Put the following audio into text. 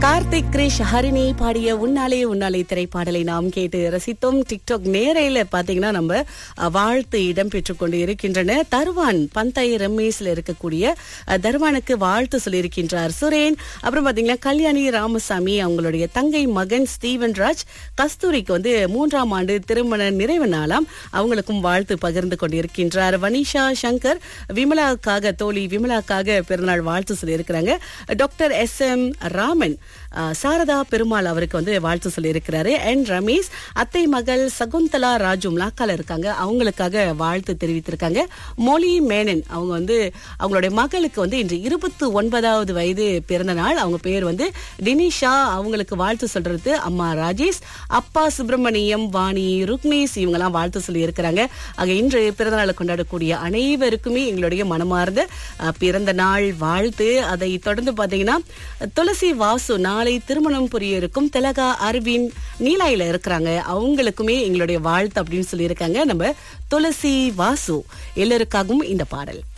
கார்த்திக் கிரிஷ் ஹரிணி பாடிய உன்னாலே உன்னாலே திரைப்பாடலை நாம் கேட்டு ரசித்தோம் டிக்டாக் நேரையில பாத்தீங்கன்னா நம்ம அஹ், வாழ்த்து இடம்பெற்றுக் கொண்டு இருக்கின்றன தருவான் பந்தை ரமேஷ்ல இருக்கக்கூடிய அஹ், தருவானுக்கு வாழ்த்து சொல்லியிருக்கின்றார் சுரேன் அப்புறம் பாத்தீங்கன்னா கல்யாணி ராமசாமி அவங்களுடைய தங்கை மகன் ஸ்டீவன் ராஜ் கஸ்தூரிக்கு வந்து மூன்றாம் ஆண்டு திருமண நிறைவு நாளாம் அவங்களுக்கும் வாழ்த்து பகிர்ந்து கொண்டிருக்கின்றார் வனிஷா சங்கர் விமலாக்காக தோழி விமலாக்காக பிறநாள் வாழ்த்து சொல்லியிருக்கிறாங்க டாக்டர் எஸ் எம் ராமன் அஹ், சாரதா பெருமாள் அவருக்கு வந்து வாழ்த்து சொல்லியிருக்கிறாரு என் ரமேஷ் அத்தை மகள் சகுந்தலா ராஜு மலாக்கால இருக்காங்க அவங்களுக்காக வாழ்த்து தெரிவித்திருக்காங்க மொழி மேனன் அவங்க வந்து அவங்களுடைய மகளுக்கு வந்து இன்று இருபத்தி ஒன்பதாவது வயது பிறந்த நாள் அவங்க பேர் வந்து டினிஷா அவங்களுக்கு வாழ்த்து சொல்றது அம்மா ராஜேஷ் அப்பா சுப்பிரமணியம் வாணி ருக்னேஷ் இவங்கெல்லாம் வாழ்த்து சொல்லி இருக்கிறாங்க ஆக இன்று பிறந்த நாளை கொண்டாடக்கூடிய அனைவருக்குமே எங்களுடைய மனமார்ந்த அஹ், பிறந்த நாள் வாழ்த்து அதை தொடர்ந்து பாத்தீங்கன்னா துளசி வாசு நாளை திருமணம் புரிய இருக்கும் திலகா அரவிந்த் நீலாயில இருக்கிறாங்க அவங்களுக்குமே எங்களுடைய வாழ்த்து அப்படின்னு சொல்லியிருக்காங்க நம்ம துளசி வாசு எல்லாருக்காகவும் இந்த பாடல்